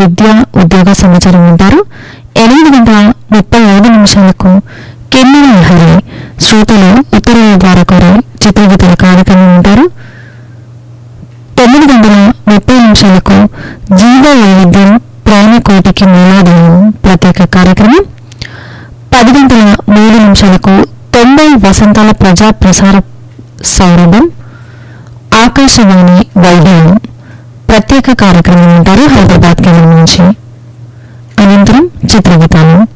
విద్య ఉద్యోగ సమాచారం ఉంటారు ఎనిమిది గంటల ముప్పై ఐదు నిమిషాలకు కిన్నెర లహరి శ్రోతలు ఉత్తరాల ద్వారా కోరే చిత్రగీతల కార్యక్రమం ఉంటారు తొమ్మిది గంటల ముప్పై నిమిషాలకు జీవ వైవిధ్యం ప్రాణకోటికి మూలాధారం ప్రత్యేక కార్యక్రమం పది గంటల మూడు నిమిషాలకు తొంభై వసంతాల ప్రజా ప్రసార సౌరభం ఆకాశవాణి వైభవం ప్రత్యేక కార్యక్రమం ఉంటారు హైదరాబాద్ కేంద్రం నుంచి అనంతరం చిత్రగీతాలు